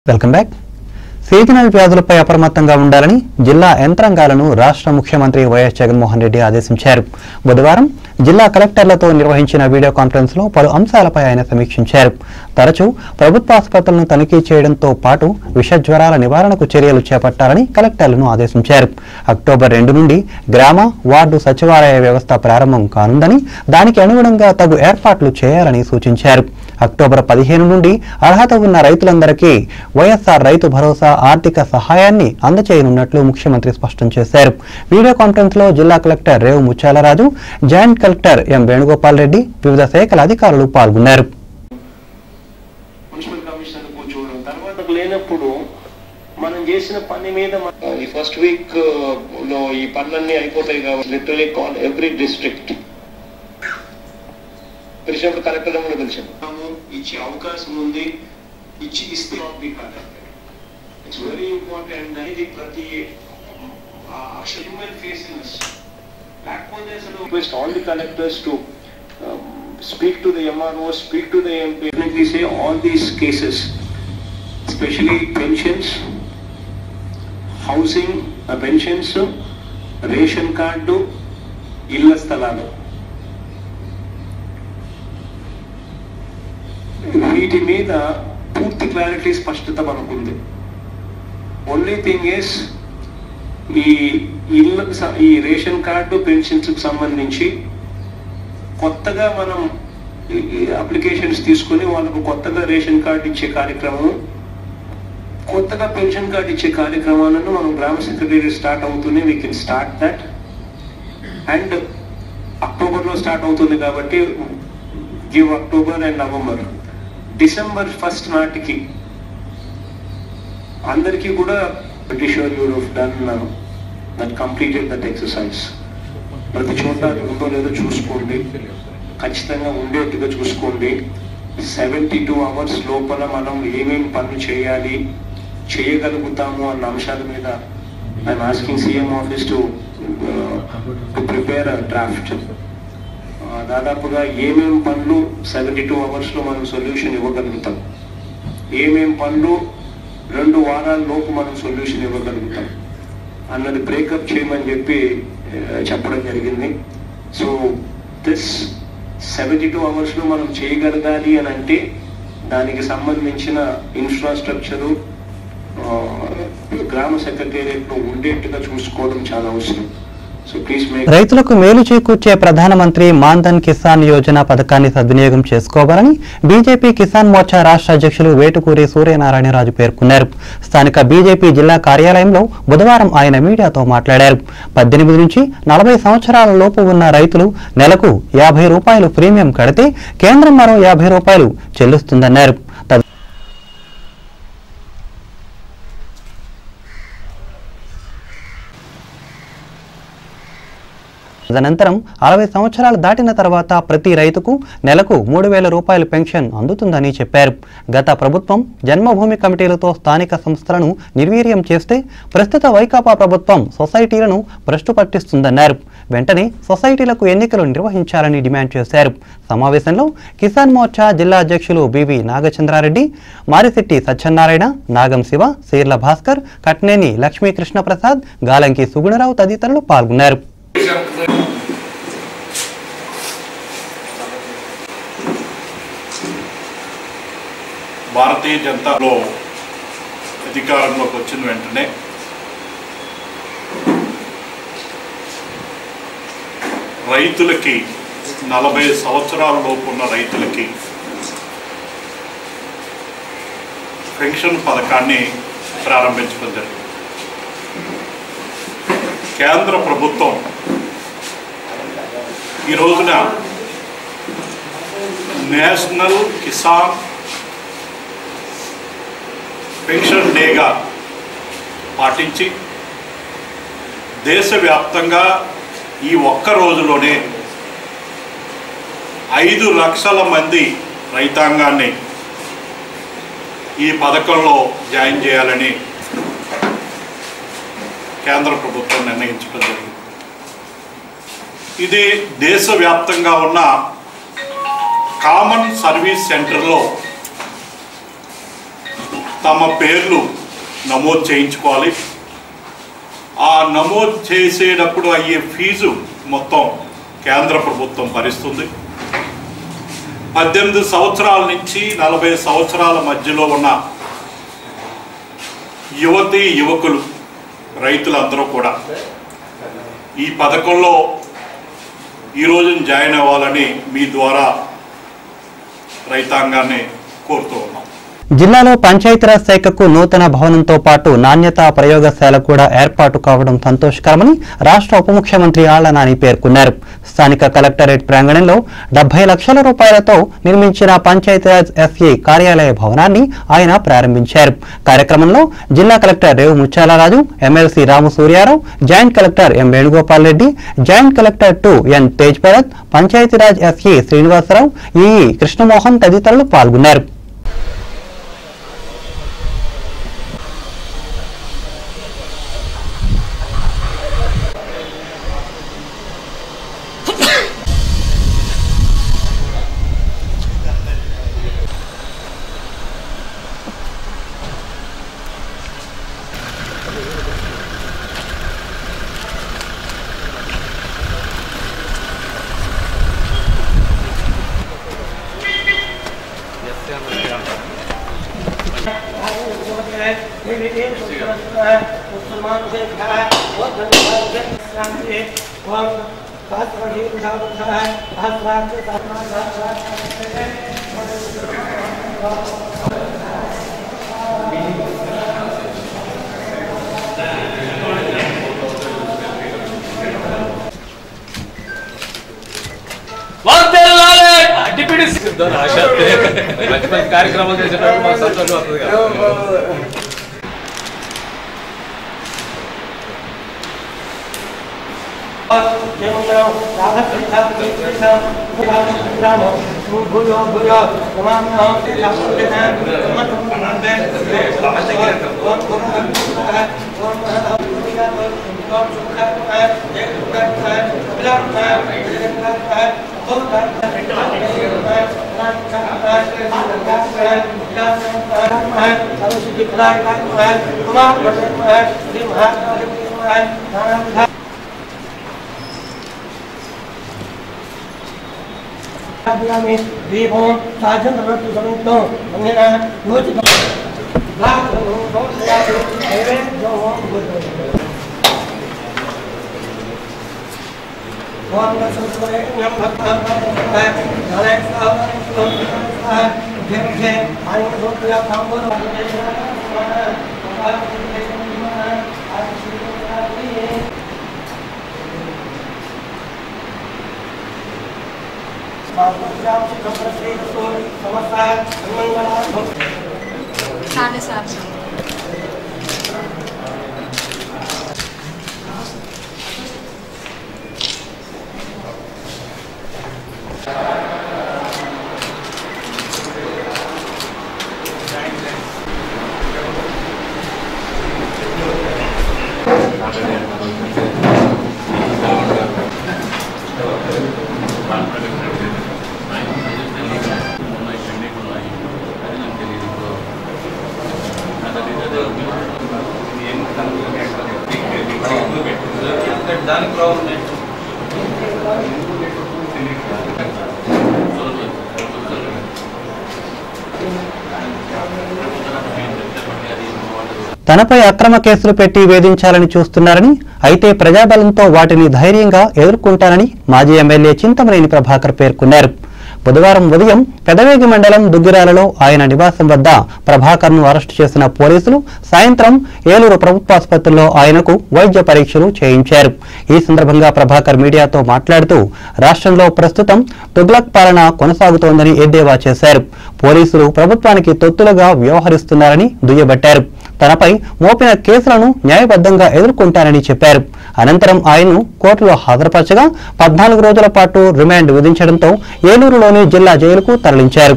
Welcome back seasonal వ్యాధులపై అప్రమత్తంగా ఉండాలని జిల్లా యంత్రాంగాలను రాష్ట్ర ముఖ్యమంత్రి వైఎస్ జగన్మోహన్ రెడ్డి ఆదేశించారు బుధవారం జిల్లా కలెక్టర్లతో నిర్వహించిన వీడియో కాన్ఫరెన్స్ లో పలు అంశాలపై ఆయన సమీక్షించారు తరచూ ప్రభుత్వ ఆసుపత్రులను తనిఖీ చేయడంతో పాటు విష జ్వరాల నివారణకు చర్యలు చేపట్టాలని కలెక్టర్లను ఆదేశించారు అక్టోబర్ రెండు నుండి గ్రామ వార్డు సచివాలయ వ్యవస్థ ప్రారంభం కానుందని దానికి అనుగుణంగా తగు ఏర్పాట్లు చేయాలని సూచించారు అక్టోబర్ పదిహేను నుండి అర్హత ఉన్న రైతులందరికీ వైఎస్ఆర్ రైతు భరోసా ఆర్థిక సహాయాన్ని అందచేయనున్నట్లు ముఖ్యమంత్రి స్పష్టం చేశారు వీడియో కాన్ఫరెన్స్ లో జిల్లా collector Revu Muthyalaraju joint collector M Venugopal Reddy వివిధ శాఖల అధికారులు పాల్గొన్నారు మున్సిపల్ కమిషనర్ కూర్చోవడం తర్వాత లేనప్పుడు మనం చేసిన పని మీద మన- ఈ ఫస్ట్ వీక్ లో ఈ పనులన్నీ అయిపోతాయి కాబట్టి లిటరలీ కాల్ ఎవ్రీ డిస్ట్రిక్ట్ పిలిచినప్పుడు కలెక్టర్ కూడా పిలిచాము ఇచ్చే అవకాశం ఉంది ఇచ్చి ఇస్తే ఇట్స్ వెరీ ఇంపార్టెంట్ అనేది ప్రతి హ్యూమన్ ఫేసింగ్స్ లేకపోతే అసలు request all the collectors to speak to the MRO, speak to the MP. Definitely say all these cases, especially pensions, housing, uh, pensions, ration card ఇళ్ల స్థలాలు వీటి మీద పూర్తి క్లారిటీ స్పష్టత మనకుంది ఓన్లీ థింగ్ ఇస్ ఈ ఇళ్ళకు స- ఈ రేషన్ కార్డు పెన్షన్స్ సంబంధించి కొత్తగా మనం అప్లికేషన్స్ తీసుకుని వాళ్ళకు కొత్తగా రేషన్ కార్డు ఇచ్చే కార్యక్రమం కొత్తగా పెన్షన్ కార్డు ఇచ్చే కార్యక్రమాలను మనం గ్రామ సెక్రటరీ స్టార్ట్ అవుతూనే we can start that and అక్టోబర్లో స్టార్ట్ అవుతుంది కాబట్టి give October and November December first నాటికి అందరికీ కూడా sure you done that completed that exercise ప్రతి చోట అది ఉందో లేదో చూసుకోండి ఖచ్చితంగా ఉండేట్టుగా చూసుకోండి సెవెంటీ టూ అవర్స్ లోపల మనం ఏమేమి పనులు చేయాలి చేయగలుగుతాము అన్న అంశాల మీద I'm asking CM office to to prepare draft దాదాపుగా ఏమేం పనులు సెవెంటీ టూ అవర్స్లో మనం సొల్యూషన్ ఇవ్వగలుగుతాం ఏమేం పనులు రెండు వారాల లోపు మనం సొల్యూషన్ ఇవ్వగలుగుతాం అన్నది బ్రేకప్ చేయమని చెప్పి ఆ, చెప్పడం జరిగింది సో దిస్ సెవెంటీ టూ అవర్స్లో మనం చేయగలగాలి అని అంటే దానికి సంబంధించిన ఇన్ఫ్రాస్ట్రక్చరు గ్రామ సెక్రటేరియట్లో ఉండేట్టుగా చూసుకోవడం చాలా అవసరం సో ప్లీజ్ మేక్ రైతులకు మేలు చేకూర్చే ప్రధానమంత్రి మాన్ధన్ కిసాన్ యోజన పథకాన్ని సద్వినియోగం చేసుకోవాలని బీజేపీ కిసాన్ మోర్చా రాష్ట్ర అధ్యక్షులు వేటుకూరి సూర్యనారాయణరాజు పేర్కొన్నారు స్థానిక బీజేపీ జిల్లా కార్యాలయంలో బుధవారం ఆయన మీడియాతో మాట్లాడారు పద్దెనిమిది నుంచి నలభై సంవత్సరాల లోపు ఉన్న రైతులు నెలకు యాభై రూపాయలు ప్రీమియం కడితే కేంద్రం మరో యాభై రూపాయలు చెల్లిస్తుందన్నారు తద్- తదనంతరం అరవై సంవత్సరాలు దాటిన తర్వాత ప్రతి రైతుకు నెలకు మూడు వేల రూపాయల పెన్షన్ అందుతుందని చెప్పారు గత ప్రభుత్వం జన్మభూమి కమిటీలతో స్థానిక సంస్థలను నిర్వీర్యం చేస్తే ప్రస్తుత వైకాపా ప్రభుత్వం సొసైటీలను భ్రష్టు పట్టిస్తుందన్నారు వెంటనే సొసైటీలకు ఎన్నికలు నిర్వహించాలని డిమాండ్ చేశారు సమావేశంలో కిసాన్ మోర్చా జిల్లా అధ్యక్షులు బివి నాగచంద్రారెడ్డి మారిశెట్టి సత్యనారాయణ నాగం శివ సీర్ల భాస్కర్ కట్నేని లక్ష్మీకృష్ణ ప్రసాద్ గాలంకి సుగుణరావు తదితరులు పాల్గొన్నారు భారతీయ జనతాలో అధికారంలోకి వచ్చిన వెంటనే రైతులకి నలభై సంవత్సరాల లోపు ఉన్న రైతులకి పెన్షన్ పథకాన్ని ప్రారంభించడం జరిగింది కేంద్ర ప్రభుత్వం ఈ రోజున నేషనల్ కిసాన్ పెన్షన్ డేగా పాటించి దేశవ్యాప్తంగా ఈ ఒక్క రోజులోనే ఐదు లక్షల మంది రైతాంగాన్ని ఈ పథకంలో జాయిన్ చేయాలని కేంద్ర ప్రభుత్వం నిర్ణయించడం జరిగింది ఇది దేశవ్యాప్తంగా ఉన్న కామన్ సర్వీస్ సెంటర్లో తమ పేర్లు నమోదు చేయించుకోవాలి ఆ నమోదు చేసేటప్పుడు అయ్యే ఫీజు మొత్తం కేంద్ర ప్రభుత్వం భరిస్తుంది పద్దెనిమిది సంవత్సరాల నుంచి నలభై సంవత్సరాల మధ్యలో ఉన్న యువతి యువకులు రైతులందరూ కూడా ఈ పథకంలో ఈ రోజున జాయిన్ అవ్వాలని మీ ద్వారా రైతాంగాన్ని కోరుతూ ఉన్నాం జిల్లాలో పంచాయతీరాజ్ శాఖకు నూతన భవనంతో పాటు నాణ్యతా ప్రయోగశాల కూడా ఏర్పాటు కావడం సంతోషకరమని రాష్ట్ర ఉప ముఖ్యమంత్రి ఆళ్ల నాని పేర్కొన్నారు స్థానిక కలెక్టరేట్ ప్రాంగణంలో డెబ్బై లక్షల రూపాయలతో నిర్మించిన పంచాయతీరాజ్ ఎస్ఏ కార్యాలయ భవనాన్ని ఆయన ప్రారంభించారు కార్యక్రమంలో జిల్లా collector Revu Muthyalaraju MLC Ramu Suryarao joint collector M Venugopal Reddy joint collector two N Tej Bharat Panchayatiraj SA Srinivasarao EE Krishnamohan తదితరులు పాల్గొన్నారు డిప్యూటీ మంచి మంచి కార్యక్రమాలు చేసేటప్పుడు మాకు సంతోషం వస్తుంది కదా కుమార్ అభిరామి దీపం సాధ్యం తరగతి సమయంలో అందిన యోచిత साढ़े सात सौ దానికి ప్రాబ్లం తనపై అక్రమ కేసులు పెట్టి వేధించాలని చూస్తున్నారని అయితే ప్రజాబలంతో వాటిని ధైర్యంగా ఎదుర్కొంటానని మాజీ ఎమ్మెల్యే చింతమనేని ప్రభాకర్ పేర్కొన్నారు బుధవారం ఉదయం పెదవేగి మండలం దుగ్గిరాలలో ఆయన నివాసం వద్ద ప్రభాకర్ను అరెస్టు చేసిన పోలీసులు సాయంత్రం ఏలూరు ప్రభుత్వాసుపత్రిలో ఆయనకు వైద్య పరీక్షలు చేయించారు ఈ సందర్భంగా ప్రభాకర్ మీడియాతో మాట్లాడుతూ రాష్ట్రంలో ప్రస్తుతం తుగ్లక్ పాలన కొనసాగుతోందని ఎద్దేవా చేశారు పోలీసులు ప్రభుత్వానికి తొత్తులుగా వ్యవహరిస్తున్నారని దుయ్యబట్టారు తనపై మోపిన కేసులను న్యాయబద్ధంగా ఎదుర్కొంటానని చెప్పారు అనంతరం ఆయన్ను కోర్టులో హాజరుపరచగా పద్నాలుగు రోజుల పాటు రిమాండ్ విధించడంతో ఏలూరులోని జిల్లా జైలుకు తరలించారు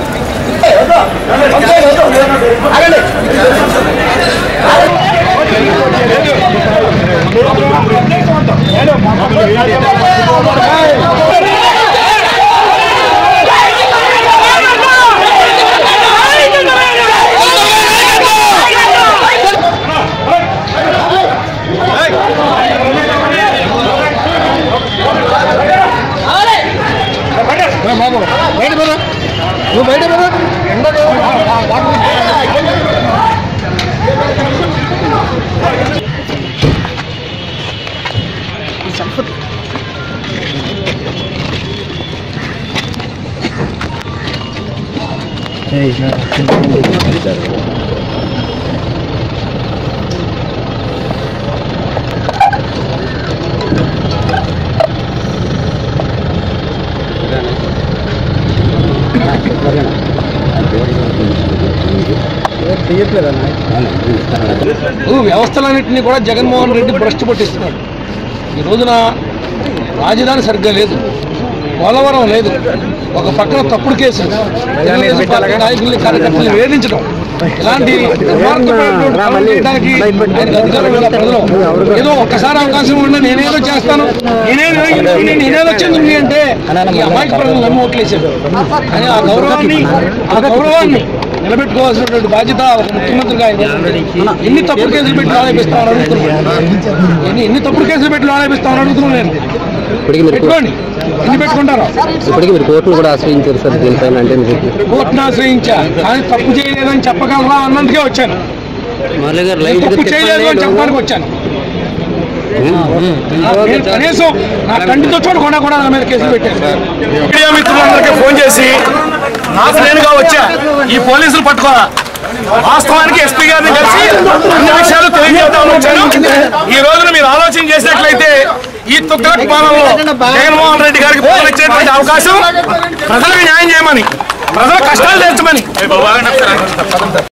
అగండి వ్యవస్థలన్నింటినీ కూడా జగన్మోహన్ రెడ్డి భ్రష్టు పట్టిస్తున్నాడు ఈ రోజున రాజధాని సరిగ్గా లేదు పోలవరం లేదు ఒక పక్కన తప్పుడు కేసు తెలుగుదేశం పార్టీ నాయకుల్ని కార్యకర్తల్ని వేధించడం ఇలాంటి దుర్మార్గమైనటువంటి పనులు చేయడానికి ఆయనకు అధికారం లేదా ప్రజలు ఏదో ఒక్కసారి అవకాశం ఉంటే నేనేదో చేస్తాను నేనేదో నేను నేనేదో వచ్చింది అంటే ఈ అమాయక ప్రజలు నమ్మి ఓట్లేసారు కానీ ఆ గౌరవాన్ని ఆ గౌరవాన్ని నిలబెట్టుకోవాల్సినటువంటి బాధ్యత ఒక ముఖ్యమంత్రిగా ఆయన ఉంది. ఎన్ని తప్పుడు కేసులు పెట్టి ఆలపిస్తామని అడుగుతున్నాను ఎన్ని ఎన్ని తప్పుడు కేసులు పెట్టి ఆలపిస్తామని అడుగుతున్నాను నేను ఇప్పటికీ మీరు పెట్టుకోండి ఎన్ని పెట్టుకుంటారో ఇప్పటికీ మీరు కోర్టును కూడా ఆశ్రయించారు సార్ దీనిపైన అంటే మీకు కోర్టును ఆశ్రయించా కానీ తప్పు చేయలేదని చెప్పగలరా అన్నందుకే వచ్చాను మురళి గారు నేను తప్పు చేయలేదు అని చెప్పడానికి వచ్చాను నేను కనీసం నా కంటితో చూడకుండా కూడా నా మీద కేసులు పెట్టాను మీడియా మిత్రులందరికీ ఫోన్ చేసి నాకు నేనుగా వచ్చా ఈ పోలీసులు పట్టుకోరా వాస్తవానికి ఎస్పీ గారిని కలిసి అన్ని విషయాలు తెలియజేద్దామని వచ్చాను ఈ రోజున మీరు ఆలోచన చేసినట్లయితే ఈ తుగ్గల పాలనలో జగన్మోహన్ రెడ్డి గారికి పాలన ఇచ్చేటువంటి అవకాశం ప్రజలకు న్యాయం చేయమని ప్రజల కష్టాలు తీర్చమని